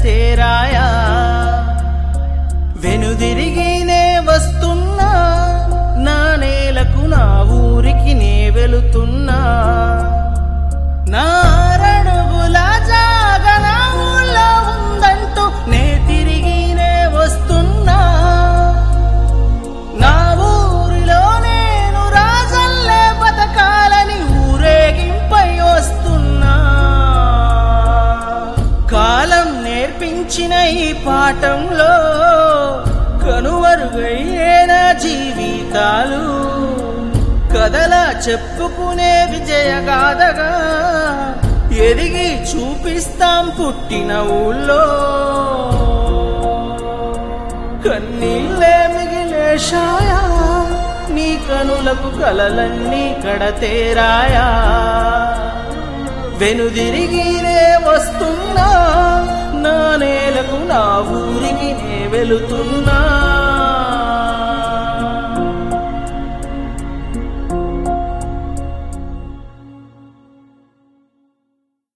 కడతేరాయా వెనుదిరిగినే వస్తున్నా నా నేలకు నా ఊరికి నే వెళుతున్నా నా అరడుగుల జాగ నా ఊళ్ళో ఉందంటూ నే తిరిగినే వస్తున్నా నా ఊరిలో నేను రాజల్లే బతకాలని ఊరేగింపై వస్తున్నా కాలం నేర్పించిన ఈ పాఠంలో కనుమరుగయ్యేన జీవితాలు కథలా చెప్పుకునే విజయగాథగా ఎదిగి చూపిస్తాం పుట్టిన ఊళ్ళో కన్నీళ్ళే మిగిలే షాయా నీ కనులకు కలలన్నీ కడతేరాయా వెనుదిరిగినే వస్తున్నా నా నేలకు నా ఊరికి నే వెళుతున్నా